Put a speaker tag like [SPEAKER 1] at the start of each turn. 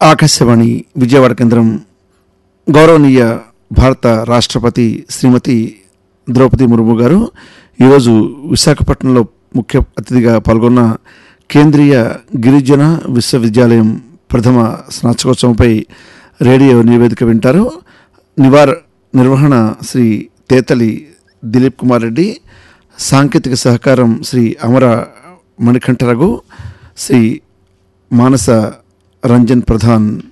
[SPEAKER 1] ఆకాశవాణి విజయవాడ కేంద్రం గౌరవనీయ భారత రాష్ట్రపతి శ్రీమతి ద్రౌపది ముర్ము గారు ఈరోజు విశాఖపట్నంలో ముఖ్య అతిథిగా పాల్గొన్న కేంద్రీయ గిరిజన విశ్వవిద్యాలయం ప్రథమ స్నాతకోత్సవంపై రేడియో నివేదిక వింటారు నివార్ నిర్వహణ శ్రీ తేతలి దిలీప్ కుమార్ రెడ్డి సాంకేతిక సహకారం శ్రీ అమర మణికంఠ రఘు శ్రీ మానస రంజన్ ప్రధాన్